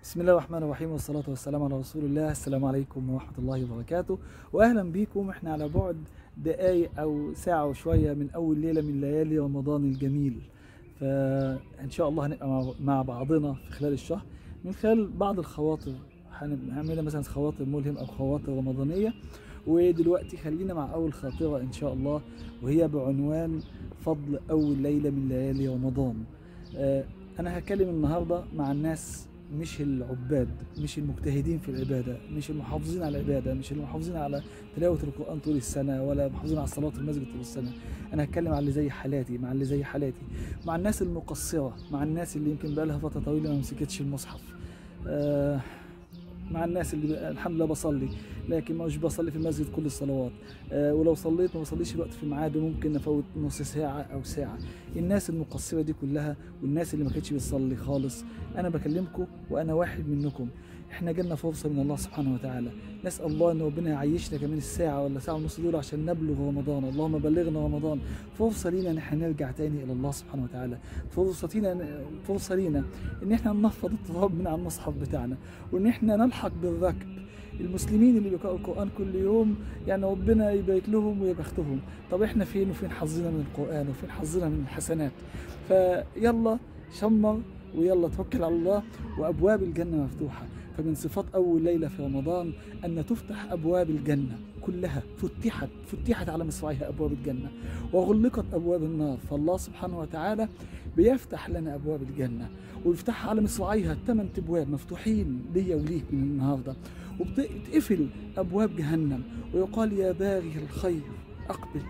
بسم الله الرحمن الرحيم والصلاة والسلام على رسول الله السلام عليكم ورحمة الله وبركاته وأهلا بكم احنا على بعد دقايق أو ساعة وشوية من أول ليلة من ليالي رمضان الجميل فإن شاء الله هنبقى مع- مع بعضنا في خلال الشهر من خلال بعض الخواطر هنعملها مثلا خواطر ملهم أو خواطر رمضانية ودلوقتي خلينا مع أول خاطرة إن شاء الله وهي بعنوان فضل أول ليلة من ليالي رمضان آه، أنا هتكلم النهاردة مع الناس مش العباد مش المجتهدين في العبادة مش المحافظين على العبادة مش المحافظين على تلاوة القرآن طول السنة ولا محافظين على الصلاة في المسجد طول السنة أنا هتكلم على اللي زي حالاتي مع اللي زي حالاتي مع الناس المقصرة مع الناس اللي يمكن بقالها فترة طويلة ما مسكتش المصحف آه مع الناس اللي بقى- الحمد لله بصلي لكن مش بصلي في المسجد كل الصلوات آه ولو صليت ما بصليش الوقت في ميعاده ممكن افوت نص ساعه او ساعه الناس المقصره دي كلها والناس اللي ما كانتش بتصلي خالص انا بكلمكم وانا واحد منكم احنا جالنا فرصه من الله سبحانه وتعالى نسال الله ان ربنا يعيشنا كمان الساعه ولا ساعه ونص دول عشان نبلغ رمضان اللهم بلغنا رمضان فرصه لينا ان احنا نرجع تاني الى الله سبحانه وتعالى فرصه لينا فرصه لينا ان احنا ننفض التراب من على المصحف بتاعنا وان احنا نلحق بالركب المسلمين اللي بيقرأوا القرآن كل يوم يعني ربنا يبارك لهم ويا بختهم طب احنا فين وفين حظنا من القرآن وفين حظنا من الحسنات فيلا شمر ويلا توكل على الله وأبواب الجنة مفتوحة فمن صفات أول ليلة في رمضان أن تفتح أبواب الجنة كلها فتحت فتحت على مصراعيها أبواب الجنة وغلقت أبواب النار فالله سبحانه وتعالى بيفتح لنا أبواب الجنة ويفتحها على مصراعيها ثمان أبواب مفتوحين ليا وليك من النهارده وبتقفل ابواب جهنم ويقال يا باغي الخير اقبل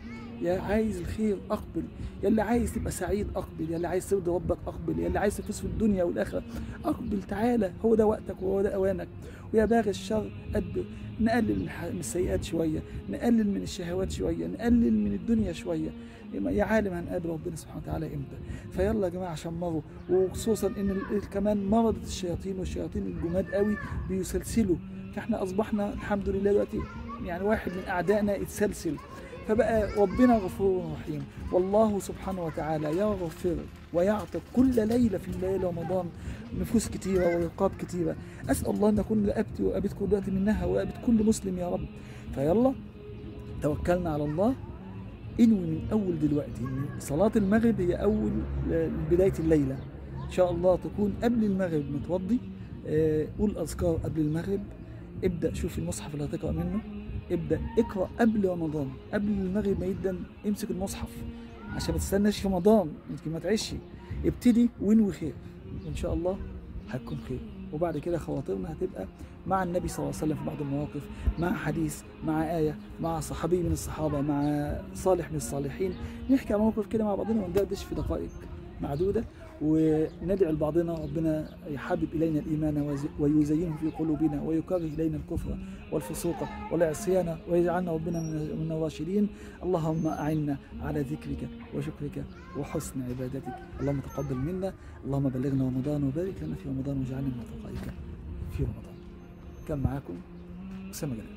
يا عايز الخير اقبل يا اللي عايز تبقى سعيد اقبل يا اللي عايز ترضي ربك اقبل يا اللي عايز تفوز في الدنيا والاخره اقبل تعالى هو ده وقتك وهو ده اوانك ويا باغي الشر ادبر نقلل من الح- من السيئات شويه نقلل من الشهوات شويه نقلل من الدنيا شويه يا عالم هنقابل ربنا سبحانه وتعالى امتى فيلا يا جماعه شمروا وخصوصا ان ال- كمان مرضت الشياطين والشياطين الجماد قوي بيسلسلوا فاحنا اصبحنا الحمد لله دلوقتي يعني واحد من اعدائنا اتسلسل فبقى ربنا غفور رحيم والله سبحانه وتعالى يغفر ويعتق كل ليله في ليالي رمضان نفوس كتيره ورقاب كتيره اسال الله ان اكون رقبتي ورقبتكم دلوقتي منها ورقبه كل مسلم يا رب فيلا توكلنا على الله انوي من اول دلوقتي إن صلاه المغرب هي اول بدايه الليله ان شاء الله تكون قبل المغرب متوضي آه، قول اذكار قبل المغرب ابدا شوف المصحف اللي هتقرا منه ابدا اقرا قبل رمضان قبل المغرب ما يدن امسك المصحف عشان ما تستناش رمضان يمكن ما تعيش ابتدي وانوي خير ان شاء الله هتكون خير وبعد كده خواطرنا هتبقى مع النبي صلى الله عليه وسلم في بعض المواقف مع حديث مع آية مع صحابي من الصحابة مع صالح من الصالحين نحكي عن موقف كده مع بعضنا وندردش في دقائق معدودة وندعو لبعضنا ربنا يحبب إلينا الإيمان ويز- ويزينه في قلوبنا ويكره إلينا الكفر والفسوق والعصيان ويجعلنا ربنا من من الراشدين اللهم أعنا على ذكرك وشكرك وحسن عبادتك اللهم تقبل منا اللهم بلغنا رمضان وبارك لنا في رمضان واجعلنا من اتقائك في رمضان كان معاكم أسامة جلال